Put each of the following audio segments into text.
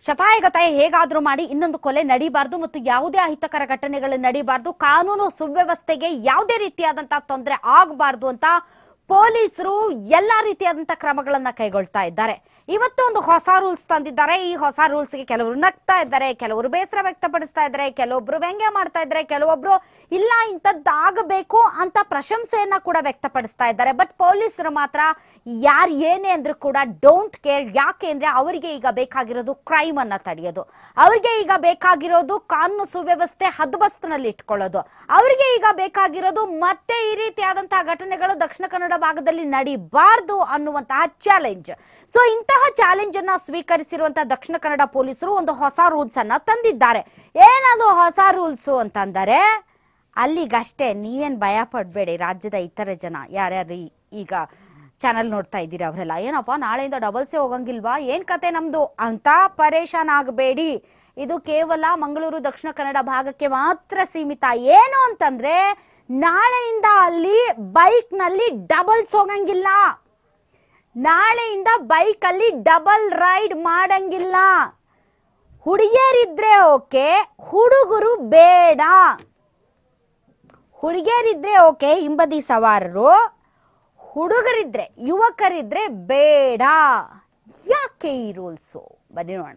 ಶತಾಯಗತಾಯ ಹೇಗಾದ್ರೂ ಮಾಡಿ ಇನ್ನೊಂದು ಕೊಲೆ ನಡೀಬಾರ್ದು ಮತ್ತು ಯಾವುದೇ ಅಹಿತಕರ ಘಟನೆಗಳು ನಡೀಬಾರ್ದು ಕಾನೂನು ಸುವ್ಯವಸ್ಥೆಗೆ ಯಾವುದೇ ರೀತಿಯಾದಂತಹ ತೊಂದರೆ ಆಗಬಾರ್ದು ಅಂತ ಪೊಲೀಸರು ಎಲ್ಲಾ ರೀತಿಯಾದಂತಹ ಕ್ರಮಗಳನ್ನ ಕೈಗೊಳ್ತಾ ಇದ್ದಾರೆ ಇವತ್ತು ಒಂದು ಹೊಸ ರೂಲ್ಸ್ ತಂದಿದ್ದಾರೆ ಈ ಹೊಸ ರೂಲ್ಸ್ಗೆ ಕೆಲವರು ನಗ್ತಾ ಇದ್ದಾರೆ ಕೆಲವರು ಬೇಸರ ವ್ಯಕ್ತಪಡಿಸ್ತಾ ಇದ್ದಾರೆ ಕೆಲವೊಬ್ರು ವ್ಯಂಗ್ಯ ಮಾಡ್ತಾ ಇದ್ದಾರೆ ಕೆಲವೊಬ್ರು ಇಲ್ಲ ಇಂಥದ್ದಾಗಬೇಕು ಅಂತ ಪ್ರಶಂಸೆಯನ್ನ ಕೂಡ ವ್ಯಕ್ತಪಡಿಸ್ತಾ ಇದ್ದಾರೆ ಬಟ್ ಪೊಲೀಸರು ಮಾತ್ರ ಯಾರು ಏನೇ ಅಂದ್ರೂ ಕೂಡ ಡೋಂಟ್ ಕೇರ್ ಯಾಕೆ ಅಂದ್ರೆ ಅವರಿಗೆ ಈಗ ಬೇಕಾಗಿರೋದು ಕ್ರೈಮ್ ಅನ್ನ ತಡೆಯೋದು ಅವರಿಗೆ ಈಗ ಬೇಕಾಗಿರೋದು ಕಾನೂನು ಸುವ್ಯವಸ್ಥೆ ಹದ್ಬಸ್ತಿನಲ್ಲಿ ಇಟ್ಕೊಳ್ಳೋದು ಅವರಿಗೆ ಈಗ ಬೇಕಾಗಿರೋದು ಮತ್ತೆ ಈ ರೀತಿಯಾದಂತಹ ಘಟನೆಗಳು ದಕ್ಷಿಣ ಕನ್ನಡ ಭಾಗದಲ್ಲಿ ನಡಿಬಾರ್ದು ಅನ್ನುವಂತಹ ಚಾಲೆಂಜ್ ಸೊ ಇಂತಹ ಚಾಲೆಂಜ್ ಅನ್ನ ಸ್ವೀಕರಿಸಿರುವಂತಹ ದಕ್ಷಿಣ ಕನ್ನಡ ಪೊಲೀಸರು ಒಂದು ಹೊಸ ರೂಲ್ಸ್ ಅನ್ನ ತಂದಿದ್ದಾರೆ ಏನದು ಹೊಸ ರೂಲ್ಸ್ ಅಂತಂದರೆ ಅಲ್ಲಿಗಷ್ಟೇ ನೀವೇನ್ ಭಯ ಪಡ್ಬೇಡಿ ರಾಜ್ಯದ ಇತರೆ ಜನ ಯಾರ್ಯಾರು ಈ- ಈಗ ಚಾನಲ್ ನೋಡ್ತಾ ಇದ್ದೀರಾ ಅವರೆಲ್ಲ ಏನಪ್ಪ ನಾಳೆಯಿಂದ ಡಬಲ್ಸೇ ಹೋಗಂಗಿಲ್ವಾ ಏನ್ ಕತೆ ನಮ್ದು ಅಂತ ಪರೇಶಾನ್ ಆಗಬೇಡಿ ಇದು ಕೇವಲ ಮಂಗಳೂರು ದಕ್ಷಿಣ ಕನ್ನಡ ಭಾಗಕ್ಕೆ ಮಾತ್ರ ಸೀಮಿತ ಏನು ಅಂತಂದ್ರೆ ನಾಳೆಯಿಂದ ಅಲ್ಲಿ ಬೈಕ್ ನಲ್ಲಿ ಡಬಲ್ಸ್ ಹೋಗಂಗಿಲ್ಲ ನಾಳೆಯಿಂದ ಬೈಕ್ ಅಲ್ಲಿ ಡಬಲ್ ರೈಡ್ ಮಾಡಂಗಿಲ್ಲ ಹುಡುಗಿಯರಿದ್ರೆ ಓಕೆ ಹುಡುಗರು ಬೇಡ ಹುಡುಗಿಯರಿದ್ರೆ ಓಕೆ ಹಿಂಬದಿ ಸವಾರರು ಹುಡುಗರಿದ್ರೆ ಯುವಕರಿದ್ರೆ ಬೇಡ ಯಾಕೆ ಈ ರೂಲ್ಸು ಬನ್ನಿ ನೋಡೋಣ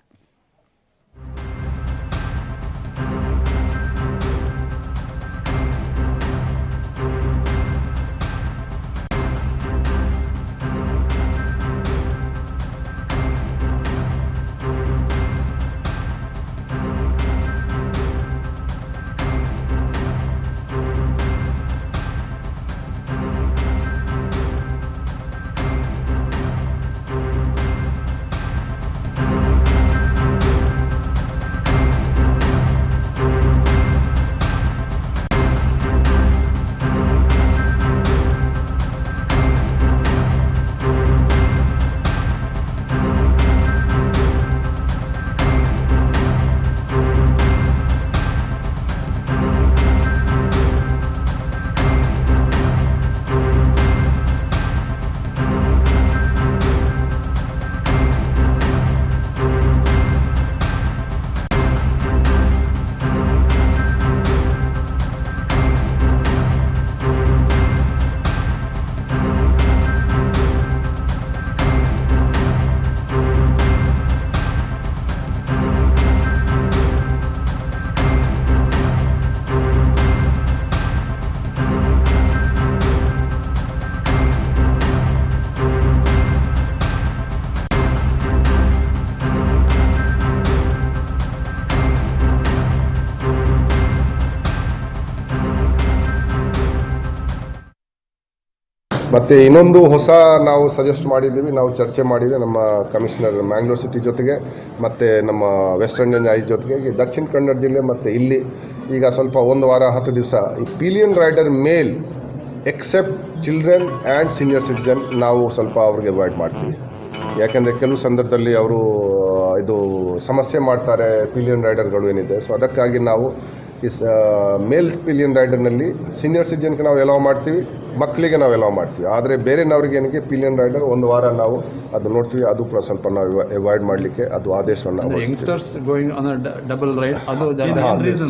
ಮತ್ತೆ ಇನ್ನೊಂದು ಹೊಸ ನಾವು ಸಜೆಸ್ಟ್ ಮಾಡಿದ್ದೀವಿ ನಾವು ಚರ್ಚೆ ಮಾಡಿದ್ವಿ ನಮ್ಮ ಕಮಿಷನರ್ ಮ್ಯಾಂಗ್ಳೂರ್ ಸಿಟಿ ಜೊತೆಗೆ ಮತ್ತು ನಮ್ಮ ವೆಸ್ಟರ್ನ್ ರೇಂಜ್ ಐಸ್ ಜೊತೆಗೆ ಈ ದಕ್ಷಿಣ ಕನ್ನಡ ಜಿಲ್ಲೆ ಮತ್ತು ಇಲ್ಲಿ ಈಗ ಸ್ವಲ್ಪ ಒಂದು ವಾರ ಹತ್ತು ದಿವಸ ಈ pillion rider male except children and senior citizen ನಾವು ಸ್ವಲ್ಪ ಅವ್ರಿಗೆ ಅವಾಯ್ಡ್ ಮಾಡ್ತೀವಿ ಯಾಕೆಂದರೆ ಕೆಲವು ಸಂದರ್ಭದಲ್ಲಿ ಅವರು ಇದು ಸಮಸ್ಯೆ ಮಾಡ್ತಾರೆ ಪಿಲಿಯನ್ ರೈಡರ್ಗಳು ಏನಿದೆ ಸೊ ಅದಕ್ಕಾಗಿ ನಾವು ಈ ಸ ಮೇಲ್ ಪಿಲಿಯನ್ ರೈಡರ್ನಲ್ಲಿ ಸೀನಿಯರ್ ಸಿಟಿಜನ್ಗೆ ನಾವು ಎಲಾವ್ ಮಾಡ್ತೀವಿ ಮಕ್ಕಳಿಗೆ ನಾವು ಎಲಾವ್ ಮಾಡ್ತೀವಿ ಆದರೆ ಬೇರೆನವ್ರಿಗೆ ಏನಕ್ಕೆ ಪಿಲಿಯನ್ ರೈಡರ್ ಒಂದು ವಾರ ನಾವು ಅದು ನೋಡ್ತೀವಿ ಅದು ಕೂಡ ಸ್ವಲ್ಪ ನಾವು ಅವಾಯ್ಡ್ ಮಾಡಲಿಕ್ಕೆ ಅದು ಆದೇಶವನ್ನು ಹೊರಡಿಸ್ತೀವಿ. Youngsters going on double ride ಅದು ಹಾ,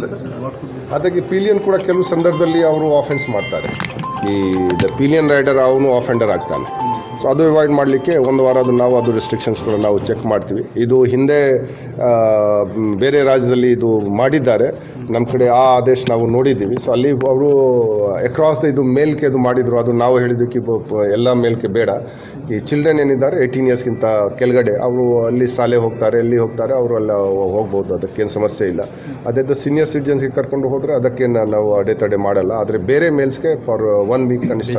ಅದಕ್ಕೆ ಪಿಲಿಯನ್ ಕೂಡ ಕೆಲವು ಸಂದರ್ಭದಲ್ಲಿ ಅವರು ಆಫೆನ್ಸ್ ಮಾಡ್ತಾರೆ ಈ ದ ಪಿಲಿಯನ್ ರೈಡರ್ ಅವನು ಆಫೆಂಡರ್ ಆಗ್ತಾನೆ ಸೊ ಅದು ಅವಾಯ್ಡ್ ಮಾಡಲಿಕ್ಕೆ ಒಂದು ವಾರ ಅದು ನಾವು ಅದು ರೆಸ್ಟ್ರಿಕ್ಷನ್ಸ್ಗಳು ನಾವು ಚೆಕ್ ಮಾಡ್ತೀವಿ ಇದು ಹಿಂದೆ ಆ, ಮ್, ಬೇರೆ ರಾಜ್ಯದಲ್ಲಿ ಇದು ಮಾಡಿದ್ದಾರೆ ನಮ್ಮ ಕಡೆ ಆ ಆದೇಶ ನಾವು ನೋಡಿದ್ದೀವಿ ಸೊ ಅಲ್ಲಿ ಅವರು ಅಕ್ರಾಸ್ ದ ಇದು ಮೇಲ್ಕೆ ಅದು ಮಾಡಿದರು ಅದು ನಾವು ಹೇಳಿದ್ದಕ್ಕೆ ಬ- ಪ- ಎಲ್ಲ ಮೇಲ್ಕೆ ಬೇಡ ಈ ಚಿಲ್ಡ್ರನ್ ಏನಿದ್ದಾರೆ ಏಯ್ಟೀನ್ ಇಯರ್ಸ್ಗಿಂತ ಕೆಳಗಡೆ ಅವರು ಅಲ್ಲಿ ಶಾಲೆ ಹೋಗ್ತಾರೆ ಎಲ್ಲಿ ಹೋಗ್ತಾರೆ ಅವರು ಎಲ್ಲ ಹೋಗ್ಬೋದು ಅದಕ್ಕೇನು ಸಮಸ್ಯೆ ಇಲ್ಲ ಅದೇ ಸೀನಿಯರ್ ಸಿಟಿಜನ್ಸ್ಗೆ ಕರ್ಕೊಂಡು ಹೋದರೆ ಅದಕ್ಕೇನು ನಾವು ಅಡೆತಡೆ ಮಾಡಲ್ಲ ಆದರೆ ಬೇರೆ ಮೇಲ್ಸ್ಗೆ ಫಾರ್ ಒನ್ ವೀಕ್ ಕನಿಷ್ಠ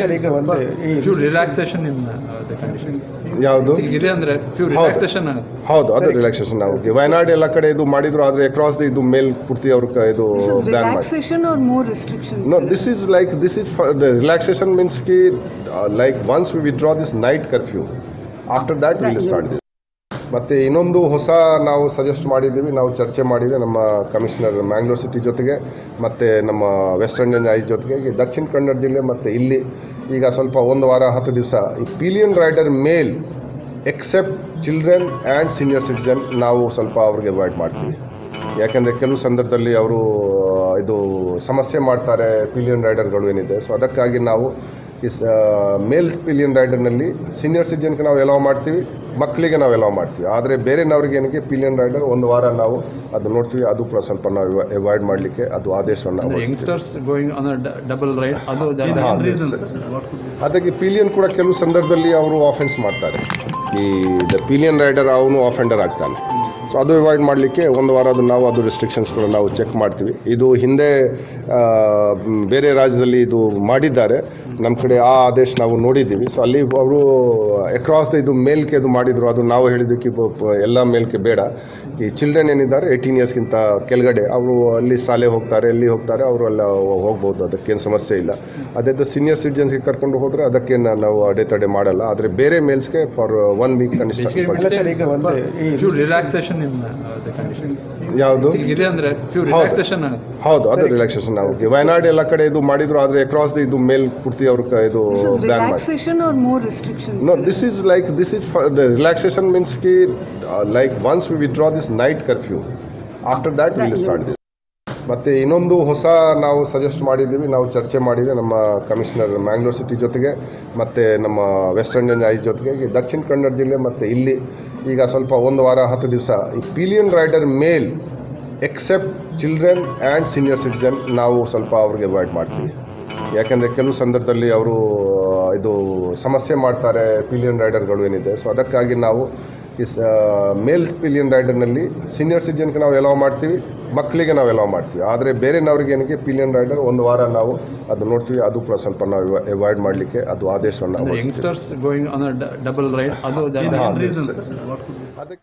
few relaxation in the conditions ಯಾವುದು ಇದೆ ಅಂದ್ರೆ ಫ್ಯೂ ರಿಲ್ಯಾಕ್ಸೇಷನ್ ಹೌದು ಅದು ರಿಲ್ಯಾಕ್ಸೇಷನ್ ನಾವು ವಯನಾಡ್ ಎಲ್ಲ ಕಡೆ ಇದು ಮಾಡಿದ್ರು ಆದರೆ ಅಕ್ರಾಸ್ ಇದು ಮೇಲ್ ಪೂರ್ತಿ ಅವ್ರ ಕ- ಇದು ಬ್ಯಾನ್ ಮಾಡಿ relaxation or more restrictions? No, this is like this is for the relaxation means ki uh, like once we withdraw this night curfew, after that we will start this. ಮತ್ತೆ ಇನ್ನೊಂದು ಹೊಸ ನಾವು ಸಜೆಸ್ಟ್ ಮಾಡಿದ್ದೀವಿ ನಾವು ಚರ್ಚೆ ಮಾಡಿದ್ವಿ ನಮ್ಮ ಕಮಿಷನರ್ ಮ್ಯಾಂಗ್ಳೂರ್ ಸಿಟಿ ಜೊತೆಗೆ ಮತ್ತು ನಮ್ಮ ವೆಸ್ಟರ್ನ್ ರೇಂಜ್ ಐಸ್ ಜೊತೆಗೆ ಈ ದಕ್ಷಿಣ ಕನ್ನಡ ಜಿಲ್ಲೆ ಮತ್ತು ಇಲ್ಲಿ ಈಗ ಸ್ವಲ್ಪ ಒಂದು ವಾರ ಹತ್ತು ದಿವಸ ಈ pillion rider male except children and senior citizen ನಾವು ಸ್ವಲ್ಪ ಅವ್ರಿಗೆ ಅವಾಯ್ಡ್ ಮಾಡ್ತೀವಿ ಯಾಕೆಂದರೆ ಕೆಲವು ಸಂದರ್ಭದಲ್ಲಿ ಅವರು ಇದು ಸಮಸ್ಯೆ ಮಾಡ್ತಾರೆ ಪಿಲಿಯನ್ ರೈಡರ್ಗಳು ಏನಿದೆ ಸೊ ಅದಕ್ಕಾಗಿ ನಾವು ಈ ಮೇಲ್ ಪಿಲಿಯನ್ ರೈಡರ್ನಲ್ಲಿ ಸೀನಿಯರ್ ಸಿಟಿಜನ್ಗೆ ನಾವು ಎಲಾವ್ ಮಾಡ್ತೀವಿ ಮಕ್ಕಳಿಗೆ ನಾವು ಎಲಾವ್ ಮಾಡ್ತೀವಿ ಆದರೆ ಬೇರೆನವ್ರಿಗೆ ಏನಕ್ಕೆ ಪಿಲಿಯನ್ ರೈಡರ್ ಒಂದು ವಾರ ನಾವು ಅದು ನೋಡ್ತೀವಿ ಅದು ಕೂಡ ಸ್ವಲ್ಪ ನಾವು ಅವಾಯ್ಡ್ ಮಾಡಲಿಕ್ಕೆ ಅದು ಆದೇಶವನ್ನು ಹೊರಡಿಸ್ತೀವಿ. Youngsters going on double ride ಅದು ಹಾ, ರೀಸನ್ ಅದಕ್ಕೆ ಪಿಲಿಯನ್ ಕೂಡ ಕೆಲವು ಸಂದರ್ಭದಲ್ಲಿ ಅವರು ಆಫೆನ್ಸ್ ಮಾಡ್ತಾರೆ ಈ ದ ಪಿಲಿಯನ್ ರೈಡರ್ ಅವನು ಆಫೆಂಡರ್ ಆಗ್ತಾನೆ ಸೊ ಅದು ಅವಾಯ್ಡ್ ಮಾಡಲಿಕ್ಕೆ ಒಂದು ವಾರ ಅದು ನಾವು ಅದು ರೆಸ್ಟ್ರಿಕ್ಷನ್ಸ್ಗಳು ನಾವು ಚೆಕ್ ಮಾಡ್ತೀವಿ ಇದು ಹಿಂದೆ ಆ, ಮ್, ಬೇರೆ ರಾಜ್ಯದಲ್ಲಿ ಇದು ಮಾಡಿದ್ದಾರೆ ನಮ್ಮ ಕಡೆ ಆ ಆದೇಶ ನಾವು ನೋಡಿದ್ದೀವಿ ಸೊ ಅಲ್ಲಿ ಅವರು ಅಕ್ರಾಸ್ ದ ಇದು ಮೇಲ್ಕೆ ಇದು ಮಾಡಿದರು ಅದು ನಾವು ಹೇಳಿದ್ದಕ್ಕೆ ಪ- ಪ- ಎಲ್ಲ ಮೇಲ್ಕೆ ಬೇಡ ಈ ಚಿಲ್ಡ್ರನ್ ಏನಿದ್ದಾರೆ ಏಯ್ಟೀನ್ ಇಯರ್ಸ್ಗಿಂತ ಕೆಳಗಡೆ ಅವರು ಅಲ್ಲಿ ಶಾಲೆ ಹೋಗ್ತಾರೆ ಎಲ್ಲಿ ಹೋಗ್ತಾರೆ ಅವರು ಎಲ್ಲ ಹೋಗ್ಬೋದು ಅದಕ್ಕೇನು ಸಮಸ್ಯೆ ಇಲ್ಲ ಅದೇ ಸೀನಿಯರ್ ಸಿಟಿಜನ್ಸ್ಗೆ ಕರ್ಕೊಂಡು ಹೋದರೆ ಅದಕ್ಕೇನು ನಾವು ಅಡೆತಡೆ ಮಾಡಲ್ಲ ಆದರೆ ಬೇರೆ ಮೇಲ್ಸ್ಗೆ ಫಾರ್ ಒನ್ ವೀಕ್ ಕನಿಷ್ಠ few relaxation in the conditions ಯಾವುದು ಇದೆ ಅಂದ್ರೆ ಫ್ಯೂ ರಿಲ್ಯಾಕ್ಸೇಷನ್ ಹೌದು ಅದು ರಿಲ್ಯಾಕ್ಸೇಷನ್ ನಾವು ವಯನಾಡ್ ಎಲ್ಲ ಕಡೆ ಇದು ಮಾಡಿದ್ರು ಆದರೆ ಅಕ್ರಾಸ್ ದ ಇದು ಮೇಲ್ ಪೂರ್ತಿ ಅವ್ರ ಕ- ಇದು ಬ್ಯಾನ್ ಮಾಡಿ relaxation or more restrictions? No, this is like this is for the relaxation means ki uh, like once we withdraw this night curfew, after that we will start this. ಮತ್ತು ಇನ್ನೊಂದು ಹೊಸ ನಾವು ಸಜೆಸ್ಟ್ ಮಾಡಿದ್ದೀವಿ ನಾವು ಚರ್ಚೆ ಮಾಡಿದ್ವಿ ನಮ್ಮ ಕಮಿಷನರ್ ಮ್ಯಾಂಗ್ಳೂರ್ ಸಿಟಿ ಜೊತೆಗೆ ಮತ್ತು ನಮ್ಮ ವೆಸ್ಟರ್ನ್ ರೇಂಜ್ ಐಸ್ ಜೊತೆಗೆ ಈ ದಕ್ಷಿಣ ಕನ್ನಡ ಜಿಲ್ಲೆ ಮತ್ತು ಇಲ್ಲಿ ಈಗ ಸ್ವಲ್ಪ ಒಂದು ವಾರ ಹತ್ತು ದಿವಸ ಈ pillion rider male except children and senior citizen ನಾವು ಸ್ವಲ್ಪ ಅವ್ರಿಗೆ ಅವಾಯ್ಡ್ ಮಾಡ್ತೀವಿ ಯಾಕೆಂದರೆ ಕೆಲವು ಸಂದರ್ಭದಲ್ಲಿ ಅವರು ಇದು ಸಮಸ್ಯೆ ಮಾಡ್ತಾರೆ ಪಿಲಿಯನ್ ರೈಡರ್ಗಳು ಏನಿದೆ ಸೊ ಅದಕ್ಕಾಗಿ ನಾವು ಈ ಮೇಲ್ ಪಿಲಿಯನ್ ರೈಡರ್ನಲ್ಲಿ ಸೀನಿಯರ್ ಸಿಟಿಜನ್ಗೆ ನಾವು ಎಲಾವ್ ಮಾಡ್ತೀವಿ ಮಕ್ಕಳಿಗೆ ನಾವು ಎಲಾವ್ ಮಾಡ್ತೀವಿ ಆದರೆ ಬೇರೆನವ್ರಿಗೆ ಏನಕ್ಕೆ ಪಿಲಿಯನ್ ರೈಡರ್ ಒಂದು ವಾರ ನಾವು ಅದು ನೋಡ್ತೀವಿ ಅದು ಕೂಡ ಸ್ವಲ್ಪ ನಾವು ಅವಾಯ್ಡ್ ಮಾಡಲಿಕ್ಕೆ ಅದು ಆದೇಶವನ್ನು ಹೊರಡಿಸ್ತೀವಿ. Youngsters going on double ride ಅದು ಹಾ, ರೀಸನ್ ಅದಕ್ಕೆ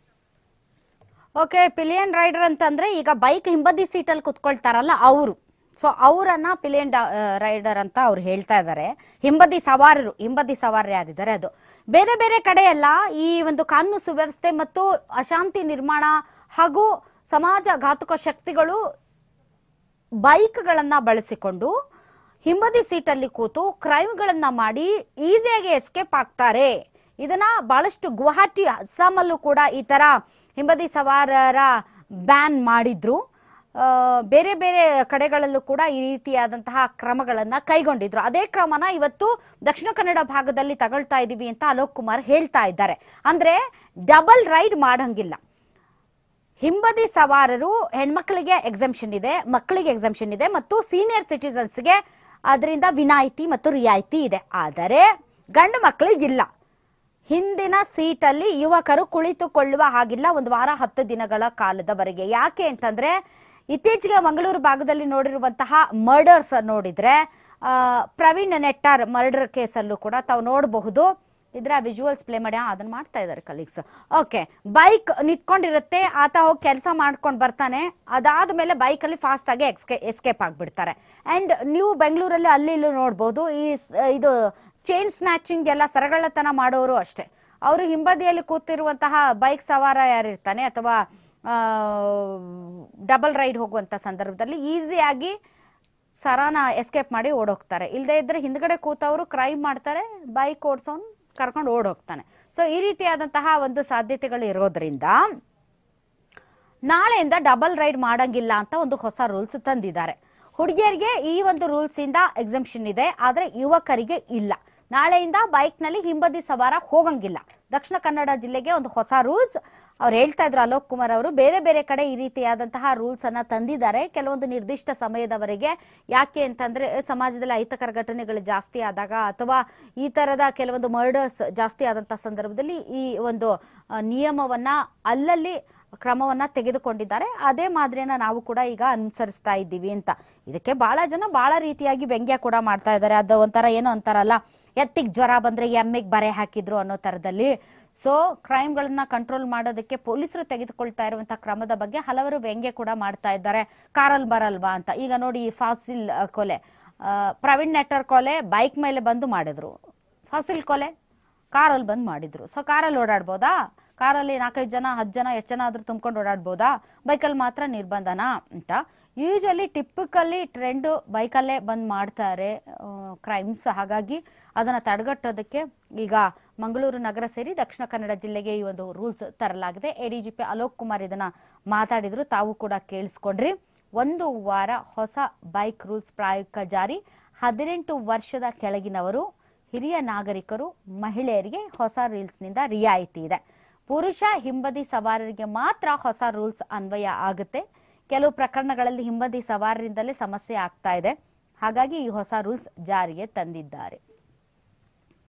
ಓಕೆ ಪಿಲಿಯನ್ ರೈಡರ್ ಅಂತಂದ್ರೆ ಈಗ ಬೈಕ್ ಹಿಂಬದಿ ಸೀಟಲ್ಲಿ ಕುತ್ಕೊಳ್ತಾರಲ್ಲ ಅವರು ಸೊ ಅವರನ್ನ ಪಿಲಿಯನ್ ರೈಡರ್ ಅಂತ ಅವ್ರು ಹೇಳ್ತಾ ಇದ್ದಾರೆ ಹಿಂಬದಿ ಸವಾರರು ಹಿಂಬದಿ ಸವಾರರು ಯಾರಿದ್ದಾರೆ ಅದು ಬೇರೆ ಬೇರೆ ಕಡೆ ಎಲ್ಲ ಈ ಒಂದು ಕಾನೂನು ಸುವ್ಯವಸ್ಥೆ ಮತ್ತು ಅಶಾಂತಿ ನಿರ್ಮಾಣ ಹಾಗೂ ಸಮಾಜ ಘಾತುಕ ಶಕ್ತಿಗಳು ಬೈಕ್ಗಳನ್ನ ಬಳಸಿಕೊಂಡು ಹಿಂಬದಿ ಸೀಟಲ್ಲಿ ಕೂತು ಕ್ರೈಮ್ಗಳನ್ನ ಮಾಡಿ ಈಸಿಯಾಗಿ ಎಸ್ಕೇಪ್ ಆಗ್ತಾರೆ ಇದನ್ನ ಬಹಳಷ್ಟು ಗುವಾಹಟಿ ಅಸ್ಸಾಮಲ್ಲೂ ಕೂಡ ಈ ತರ ಹಿಂಬದಿ ಸವಾರರ ಬ್ಯಾನ್ ಮಾಡಿದ್ರು ಆ, ಬೇರೆ ಬೇರೆ ಕಡೆಗಳಲ್ಲೂ ಕೂಡ ಈ ರೀತಿಯಾದಂತಹ ಕ್ರಮಗಳನ್ನ ಕೈಗೊಂಡಿದ್ರು ಅದೇ ಕ್ರಮನ ಇವತ್ತು ದಕ್ಷಿಣ ಕನ್ನಡ ಭಾಗದಲ್ಲಿ ತಗೊಳ್ತಾ ಇದೀವಿ ಅಂತ ಅಲೋಕ್ ಕುಮಾರ್ ಹೇಳ್ತಾ ಇದ್ದಾರೆ ಅಂದ್ರೆ ಡಬಲ್ ರೈಡ್ ಮಾಡಂಗಿಲ್ಲ ಹಿಂಬದಿ ಸವಾರರು ಹೆಣ್ಮಕ್ಳಿಗೆ ಎಕ್ಸಂಪ್ಷನ್ ಇದೆ ಮಕ್ಕಳಿಗೆ ಎಕ್ಸಂಪ್ಷನ್ ಇದೆ ಮತ್ತು ಸೀನಿಯರ್ ಸಿಟಿಸನ್ಸ್ಗೆ ಅದರಿಂದ ವಿನಾಯಿತಿ ಮತ್ತು ರಿಯಾಯಿತಿ ಇದೆ ಆದರೆ ಗಂಡು ಮಕ್ಕಳಿಗಿಲ್ಲ ಹಿಂದಿನ ಸೀಟಲ್ಲಿ ಯುವಕರು ಕುಳಿತುಕೊಳ್ಳುವ ಹಾಗಿಲ್ಲ ಒಂದು ವಾರ ಹತ್ತು ದಿನಗಳ ಕಾಲದವರೆಗೆ ಯಾಕೆ ಅಂತಂದ್ರೆ ಇತ್ತೀಚೆಗೆ ಮಂಗಳೂರು ಭಾಗದಲ್ಲಿ ನೋಡಿರುವಂತಹ ಮರ್ಡರ್ಸ್ ನೋಡಿದ್ರೆ ಆ, ಪ್ರವೀಣ್ ನೆಟ್ಟಾರ್ ಮರ್ಡರ್ ಕೇಸಲ್ಲೂ ಕೂಡ ತಾವು ನೋಡಬಹುದು ಇದ್ರ ವಿಜುವಲ್ಸ್ ಪ್ಲೇ ಮಾಡಿ ಆ, ಅದನ್ನ ಮಾಡ್ತಾ ಇದ್ದಾರೆ ಕಲೀಗ್ಸ್ ಓಕೆ ಬೈಕ್ ನಿಂತ್ಕೊಂಡಿರುತ್ತೆ ಆತ ಹೋಗಿ ಕೆಲಸ ಮಾಡ್ಕೊಂಡು ಬರ್ತಾನೆ ಅದಾದ್ಮೇಲೆ ಬೈಕಲ್ಲಿ ಫಾಸ್ಟ್ ಆಗಿ ಎಕ್ಸ್ಕೆ ಎಸ್ಕೇಪ್ ಆಗ್ಬಿಡ್ತಾರೆ ಅಂಡ್ ನೀವು ಬೆಂಗಳೂರಲ್ಲಿ ಅಲ್ಲಿ ಇಲ್ಲಿ ನೋಡ್ಬೋದು ಈ ಸ್- ಇದು ಚೈನ್ ಸ್ನ್ಯಾಚಿಂಗ್ ಎಲ್ಲ ಸರಗಳತನ ಮಾಡೋರು ಅಷ್ಟೇ ಅವರು ಹಿಂಬದಿಯಲ್ಲಿ ಕೂತಿರುವಂತಹ ಬೈಕ್ ಸವಾರ ಯಾರಿರ್ತಾನೆ ಅಥವಾ ಡಬಲ್ ರೈಡ್ ಹೋಗುವಂತ ಸಂದರ್ಭದಲ್ಲಿ ಈಸಿಯಾಗಿ ಸರಾನ ಎಸ್ಕೇಪ್ ಮಾಡಿ ಓಡೋಗ್ತಾರೆ ಇಲ್ಲದೆ ಇದ್ರೆ ಹಿಂದ್ಗಡೆ ಕೂತವರು ಕ್ರೈಮ್ ಮಾಡ್ತಾರೆ ಬೈಕ್ ಓಡಿಸೋನ್ ಕರ್ಕೊಂಡು ಓಡೋಗ್ತಾನೆ ಸೊ ಈ ರೀತಿಯಾದಂತಹ ಒಂದು ಸಾಧ್ಯತೆಗಳು ಇರೋದ್ರಿಂದ ನಾಳೆಯಿಂದ ಡಬಲ್ ರೈಡ್ ಮಾಡಂಗಿಲ್ಲ ಅಂತ ಒಂದು ಹೊಸ ರೂಲ್ಸ್ ತಂದಿದ್ದಾರೆ ಹುಡುಗಿಯರಿಗೆ ಈ ಒಂದು ರೂಲ್ಸ್ ಇಂದ ಎಕ್ಸಂಪ್ಷನ್ ಇದೆ ಆದ್ರೆ ಯುವಕರಿಗೆ ಇಲ್ಲ ನಾಳೆಯಿಂದ ಬೈಕ್ ನಲ್ಲಿ ಹಿಂಬದಿ ಸವಾರ ಹೋಗಂಗಿಲ್ಲ ದಕ್ಷಿಣ ಕನ್ನಡ ಜಿಲ್ಲೆಗೆ ಒಂದು ಹೊಸ ರೂಲ್ಸ್ ಅವ್ರು ಹೇಳ್ತಾ ಇದ್ರು ಅಲೋಕ್ ಕುಮಾರ್ ಅವರು ಬೇರೆ ಬೇರೆ ಕಡೆ ಈ ರೀತಿಯಾದಂತಹ ರೂಲ್ಸ್ ಅನ್ನ ತಂದಿದ್ದಾರೆ ಕೆಲವೊಂದು ನಿರ್ದಿಷ್ಟ ಸಮಯದವರೆಗೆ ಯಾಕೆ ಅಂತಂದ್ರೆ ಸಮಾಜದಲ್ಲಿ ಅಹಿತಕರ ಘಟನೆಗಳು ಜಾಸ್ತಿ ಆದಾಗ ಅಥವಾ ಈ ತರದ ಕೆಲವೊಂದು ಮರ್ಡರ್ಸ್ ಜಾಸ್ತಿ ಆದಂತಹ ಸಂದರ್ಭದಲ್ಲಿ ಈ ಒಂದು ಆ, ನಿಯಮವನ್ನ ಅಲ್ಲಲ್ಲಿ ಕ್ರಮವನ್ನ ತೆಗೆದುಕೊಂಡಿದ್ದಾರೆ ಅದೇ ಮಾದರಿಯನ್ನ ನಾವು ಕೂಡ ಈಗ ಅನುಸರಿಸ್ತಾ ಇದ್ದೀವಿ ಅಂತ ಇದಕ್ಕೆ ಬಹಳ ಜನ ಬಹಳ ರೀತಿಯಾಗಿ ವ್ಯಂಗ್ಯ ಕೂಡ ಮಾಡ್ತಾ ಇದ್ದಾರೆ ಅದು ಒಂಥರ ಏನೋ ಅಂತಾರಲ್ಲ ಎತ್ತಿಗೆ ಜ್ವರ ಬಂದ್ರೆ ಎಮ್ಮೆಗೆ ಬರೆ ಹಾಕಿದ್ರು ಅನ್ನೋ ತರದಲ್ಲಿ ಸೊ ಕ್ರೈಮ್ಗಳನ್ನ ಕಂಟ್ರೋಲ್ ಮಾಡೋದಕ್ಕೆ ಪೊಲೀಸರು ತೆಗೆದುಕೊಳ್ತಾ ಇರುವಂತಹ ಕ್ರಮದ ಬಗ್ಗೆ ಹಲವರು ವ್ಯಂಗ್ಯ ಕೂಡ ಮಾಡ್ತಾ ಇದ್ದಾರೆ ಕಾರಲ್ಲಿ ಬರಲ್ವಾ ಅಂತ ಈಗ ನೋಡಿ ಈ ಫಾಸಿಲ್ ಆ, ಕೊಲೆ ಆ, ಪ್ರವೀಣ್ ನೆಟ್ಟರ್ ಕೊಲೆ ಬೈಕ್ ಮೇಲೆ ಬಂದು ಮಾಡಿದ್ರು ಫಾಸಿಲ್ ಕೊಲೆ ಕಾರಲ್ಲಿ ಬಂದ್ ಮಾಡಿದ್ರು ಸೊ ಕಾರಲ್ಲಿ ಓಡಾಡ್ಬೋದಾ ಕಾರಲ್ಲಿ ನಾಲ್ಕೈದು ಜನ ಹತ್ತು ಜನ ಎಷ್ಟು ಜನ ಆದ್ರೂ ತುಂಬ್ಕೊಂಡು ಓಡಾಡ್ಬೋದಾ ಬೈಕಲ್ಲಿ ಮಾತ್ರ ನಿರ್ಬಂಧನ ಅಂತ ಯೂಶಲಿ ಟಿಪಿಕಲಿ ಟ್ರೆಂಡ್ ಬೈಕಲ್ಲೇ ಬಂದ್ ಮಾಡ್ತಾರೆ ಕ್ರೈಮ್ಸ್ ಹಾಗಾಗಿ ಅದನ್ನ ತಡೆಗಟ್ಟೋದಕ್ಕೆ ಈಗ ಮಂಗಳೂರು ನಗರ ಸೇರಿ ದಕ್ಷಿಣ ಕನ್ನಡ ಜಿಲ್ಲೆಗೆ ಈ ಒಂದು ರೂಲ್ಸ್ ತರಲಾಗಿದೆ ಎಡಿಜಿಪಿ ಅಲೋಕ್ ಕುಮಾರ್ ಇದನ್ನ ಮಾತಾಡಿದ್ರು ತಾವು ಕೂಡ ಕೇಳಿಸ್ಕೊಂಡ್ರಿ ಒಂದು ವಾರ ಹೊಸ ಬೈಕ್ ರೂಲ್ಸ್ ಪ್ರಾಯೋಗಿಕ ಜಾರಿ ಹದಿನೆಂಟು ವರ್ಷದ ಕೆಳಗಿನವರು ಹಿರಿಯ ನಾಗರಿಕರು ಮಹಿಳೆಯರಿಗೆ ಹೊಸ ರೂಲ್ಸ್ನಿಂದ ರಿಯಾಯಿತಿ ಇದೆ ಪುರುಷ ಹಿಂಬದಿ ಸವಾರರಿಗೆ ಮಾತ್ರ ಹೊಸ ರೂಲ್ಸ್ ಅನ್ವಯ ಆಗುತ್ತೆ ಕೆಲವು ಪ್ರಕರಣಗಳಲ್ಲಿ ಹಿಂಬದಿ ಸವಾರರಿಂದಲೇ ಸಮಸ್ಯೆ ಆಗ್ತಾ ಇದೆ ಹಾಗಾಗಿ ಈ ಹೊಸ ರೂಲ್ಸ್ ಜಾರಿಗೆ ತಂದಿದ್ದಾರೆ